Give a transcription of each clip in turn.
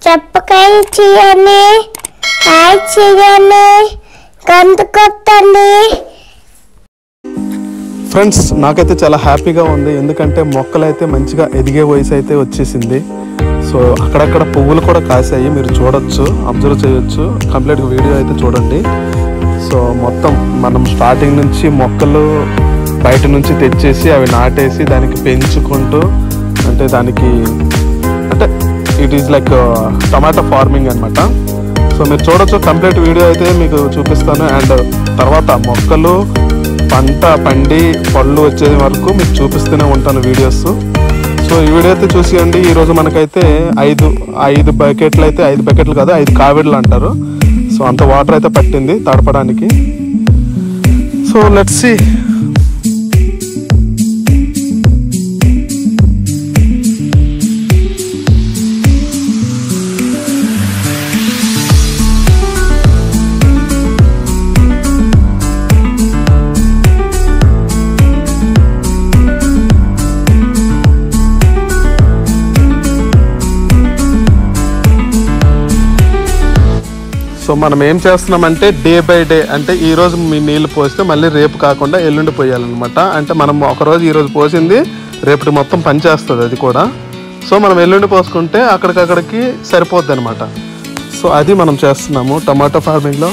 చెప్పకాయ చేయండి హాయ్ చేయండి గంట కొట్టండి ఫ్రెండ్స్ నాకైతే చాలా హ్యాపీగా ఉంది ఎందుకంటే మొక్కలు అయితే మంచిగా ఎదిగే వయసు అయితే వచ్చేసింది సో అక్కడక్కడ పువ్వులు కూడా కాసాయి మీరు చూడొచ్చు అబ్జర్వ్ చేయొచ్చు కంప్లీట్గా వీడియో అయితే చూడండి సో మొత్తం మనం స్టార్టింగ్ నుంచి మొక్కలు బయట నుంచి తెచ్చేసి అవి నాటేసి దానికి పెంచుకుంటూ అంటే దానికి అంటే it is like tomato farming అన్నమాట సో మీరు చూడొచ్చు కంప్లీట్ వీడియో అయితే మీకు చూపిస్తాను అండ్ తర్వాత మొక్కలు పంట పండి పళ్ళు వచ్చే వరకు మీకు చూపిస్తూనే ఉంటాను వీడియోస్ సో ఈ వీడియో అయితే చూసేయండి ఈరోజు మనకైతే ఐదు ఐదు బకెట్లు అయితే ఐదు బకెట్లు కాదు ఐదు కావిడ్లు అంటారు సో అంత వాటర్ అయితే పట్టింది తడపడానికి సో లెట్స్ సి సో మనం ఏం చేస్తున్నామంటే డే బై డే అంటే ఈ రోజు మీ నీళ్లు పోస్తే మళ్ళీ రేపు కాకుండా ఎల్లుండి పోయాలన్నమాట అంటే మనం ఒకరోజు ఈ రోజు పోసింది రేపటి మొత్తం పని చేస్తుంది అది కూడా సో మనం ఎల్లుండి పోసుకుంటే అక్కడికక్కడికి సరిపోద్ది అనమాట సో అది మనం చేస్తున్నాము టమాటో ఫార్మింగ్లో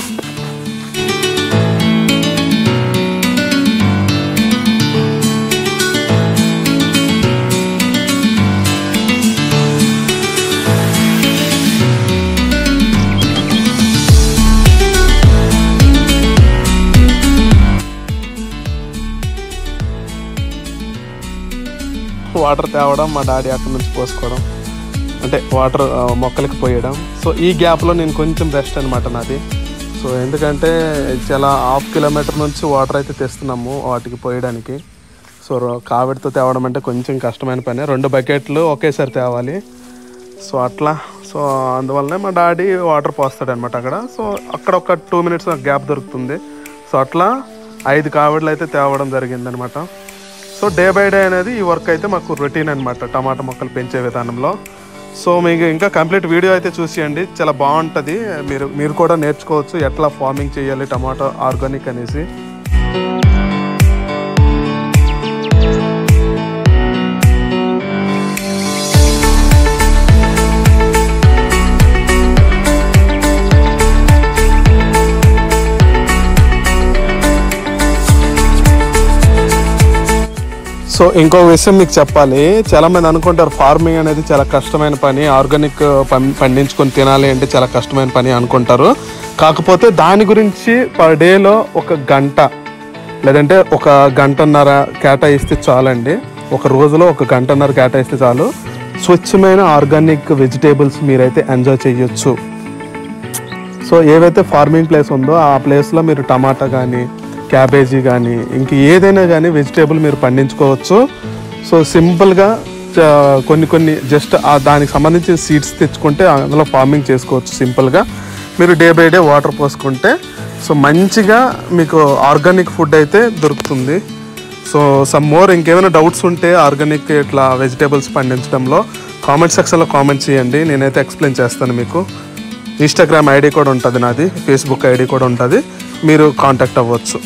వాటర్ తేవడం మా డాడీ అక్కడ నుంచి పోసుకోవడం అంటే వాటర్ ఆ, మొక్కలకి పోయడం సో ఈ గ్యాప్లో నేను కొంచెం రెస్ట్ అనమాట నాది సో ఎందుకంటే చాలా హాఫ్ కిలోమీటర్ నుంచి వాటర్ అయితే తెస్తున్నాము వాటికి పోయడానికి సో రో- కావిడితో తేవడం అంటే కొంచెం కష్టమైన పని రెండు బకెట్లు ఒకేసారి తేవాలి సో అట్లా సో అందువల్లనే మా డాడీ వాటర్ పోస్తాడు అనమాట అక్కడ సో అక్కడ ఒక టూ మినిట్స్ గ్యాప్ దొరుకుతుంది సో అట్లా ఐదు కావిడలు అయితే తేవడం జరిగింది అనమాట సో డే బై డే అనేది ఈ వర్క్ అయితే మాకు రొటీన్ అనమాట టమాటా మొక్కలు పెంచే విధానంలో సో మీకు ఇంకా కంప్లీట్ వీడియో అయితే చూసేయండి చాలా బాగుంటుంది మీరు మీరు కూడా నేర్చుకోవచ్చు ఎట్లా ఫార్మింగ్ చేయాలి టమాటా ఆర్గానిక్ అనేసి సో ఇంకో విషయం మీకు చెప్పాలి చాలా మంది అనుకుంటారు ఫార్మింగ్ అనేది చాలా కష్టమైన పని ఆర్గానిక్ పం- పండించుకొని తినాలి అంటే చాలా కష్టమైన పని అనుకుంటారు కాకపోతే దాని గురించి పర్ డేలో ఒక గంట లేదంటే ఒక గంటన్నర కేటాయిస్తే చాలండి ఒక రోజులో ఒక గంటన్నర కేటాయిస్తే చాలు స్వచ్ఛమైన ఆర్గానిక్ వెజిటేబుల్స్ మీరైతే ఎంజాయ్ చేయొచ్చు సో ఏవైతే ఫార్మింగ్ ప్లేస్ ఉందో ఆ ప్లేస్లో మీరు టమాటా కానీ క్యాబేజీ కానీ ఇంక ఏదైనా కానీ వెజిటేబుల్ మీరు పండించుకోవచ్చు సో సింపుల్గా చ- కొన్ని కొన్ని జస్ట్ దానికి సంబంధించిన సీడ్స్ తెచ్చుకుంటే అందులో ఫార్మింగ్ చేసుకోవచ్చు సింపుల్గా మీరు డే బై డే వాటర్ పోసుకుంటే సో మంచిగా మీకు ఆర్గానిక్ ఫుడ్ అయితే దొరుకుతుంది సో సమ్ మోర్ ఇంకేమైనా డౌట్స్ ఉంటే ఆర్గానిక్ ఇట్లా వెజిటేబుల్స్ పండించడంలో కామెంట్ సెక్షన్లో కామెంట్ చేయండి నేనైతే ఎక్స్ప్లెయిన్ చేస్తాను మీకు ఇన్స్టాగ్రామ్ ఐడి కూడా ఉంటుంది నాది ఫేస్బుక్ ఐడి కూడా ఉంటుంది మీరు కాంటాక్ట్ అవ్వచ్చు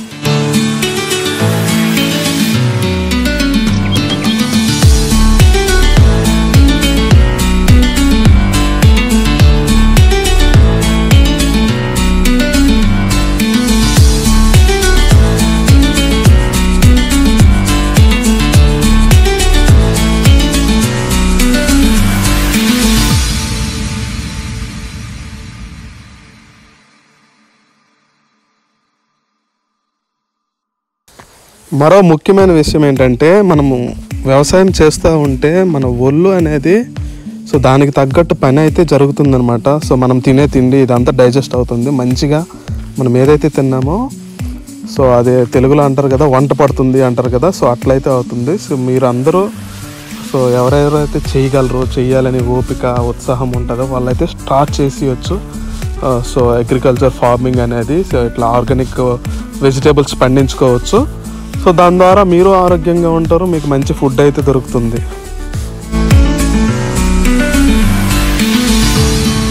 మరో ముఖ్యమైన విషయం ఏంటంటే మనము వ్యవసాయం చేస్తూ ఉంటే మన ఒళ్ళు అనేది సో దానికి తగ్గట్టు పని అయితే జరుగుతుందనమాట సో మనం తినే తిండి ఇదంతా డైజెస్ట్ అవుతుంది మంచిగా మనం ఏదైతే తిన్నామో సో అదే తెలుగులో అంటారు కదా వంట పడుతుంది అంటారు కదా సో అట్లయితే అవుతుంది సో మీరు అందరూ సో ఎవరెవరైతే చేయగలరో చెయ్యాలని ఓపిక ఉత్సాహం ఉంటుందో వాళ్ళైతే స్టార్ట్ చేసేయచ్చు సో అగ్రికల్చర్ ఫార్మింగ్ అనేది సో ఇట్లా ఆర్గానిక్ వెజిటేబుల్స్ పండించుకోవచ్చు సో దాని ద్వారా మీరు ఆరోగ్యంగా ఉంటారు మీకు మంచి ఫుడ్ అయితే దొరుకుతుంది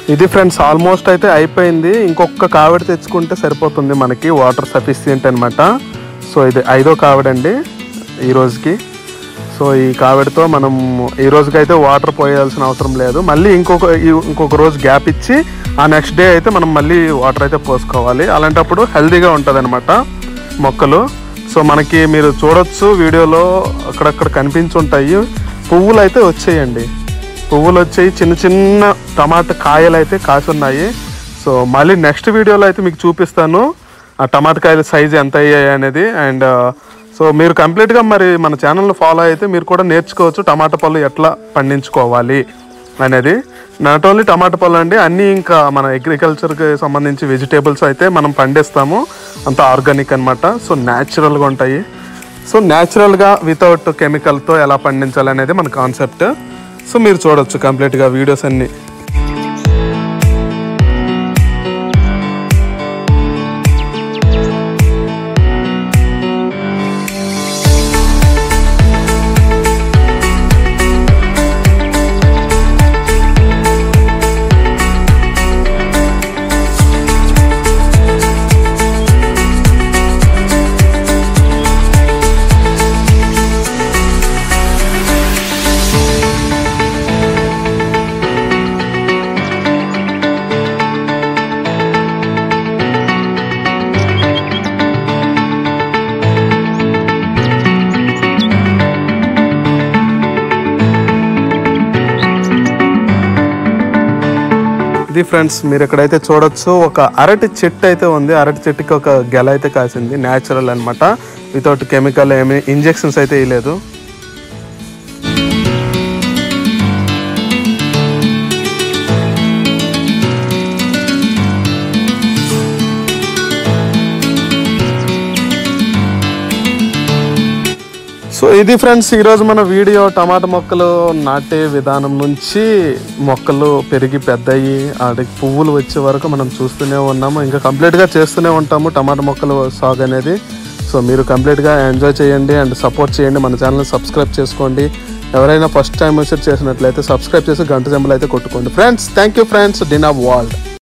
ఇది ఫ్రెండ్స్ ఆల్మోస్ట్ అయితే అయిపోయింది ఇంకొక కావిడి తెచ్చుకుంటే సరిపోతుంది మనకి వాటర్ సఫిషియంట్ అనమాట సో ఇది ఐదో కావిడండి ఈ రోజుకి సో ఈ కావిడితో మనం ఈ రోజుకైతే వాటర్ పోయాల్సిన అవసరం లేదు మళ్ళీ ఇంకొక ఈ- ఇంకొక రోజు గ్యాప్ ఇచ్చి ఆ నెక్స్ట్ డే అయితే మనం మళ్ళీ వాటర్ అయితే పోసుకోవాలి అలాంటప్పుడు హెల్తీగా ఉంటుంది మొక్కలు సో మనకి మీరు చూడొచ్చు వీడియోలో అక్కడక్కడ కనిపించుంటాయి పువ్వులు అయితే వచ్చేయండి పువ్వులు వచ్చాయి చిన్న చిన్న టమాటా కాయలు అయితే కాసి ఉన్నాయి సో మళ్ళీ నెక్స్ట్ వీడియోలో అయితే మీకు చూపిస్తాను ఆ టమాటా కాయల సైజ్ ఎంత అయ్యాయి అనేది అండ్ సో మీరు కంప్లీట్గా మరి మన ఛానల్లో ఫాలో అయితే మీరు కూడా నేర్చుకోవచ్చు టమాటా పళ్ళు ఎట్లా పండించుకోవాలి అనేది నాట్ ఓన్లీ టమాటా పళ్ళు అండి అన్నీ ఇంకా మన అగ్రికల్చర్కి సంబంధించి వెజిటేబుల్స్ అయితే మనం పండిస్తాము అంతా ఆర్గానిక్ అన్నమాట సో న్యాచురల్గా ఉంటాయి సో న్యాచురల్గా వితౌట్ కెమికల్తో ఎలా పండించాలి అనేది మన కాన్సెప్ట్ సో మీరు చూడొచ్చు కంప్లీట్గా వీడియోస్ అన్నీ ఇది ఫ్రెండ్స్ మీరు ఎక్కడైతే చూడొచ్చు ఒక అరటి చెట్టు అయితే ఉంది అరటి చెట్టుకి ఒక గెల అయితే కాసింది న్యాచురల్ అన్నమాట వితౌట్ కెమికల్ ఏమి ఇంజెక్షన్స్ అయితే వేయలేదు సో ఇది ఫ్రెండ్స్ ఈరోజు మన వీడియో టమాటా మొక్కలు నాటే విధానం నుంచి మొక్కలు పెరిగి పెద్దయి ఆడికి పువ్వులు వచ్చే వరకు మనం చూస్తూనే ఉన్నాము ఇంకా కంప్లీట్గా చేస్తూనే ఉంటాము టమాటా మొక్కలు సాగు అనేది సో మీరు కంప్లీట్గా ఎంజాయ్ చేయండి అండ్ సపోర్ట్ చేయండి మన ఛానల్ సబ్స్క్రైబ్ చేసుకోండి ఎవరైనా ఫస్ట్ టైం విజిట్ చేసినట్లయితే సబ్స్క్రైబ్ చేసి గంట జంబలు అయితే కొట్టుకోండి ఫ్రెండ్స్ థ్యాంక్ యూ ఫ్రెండ్స్ డిన్ ఆఫ్ వరల్డ్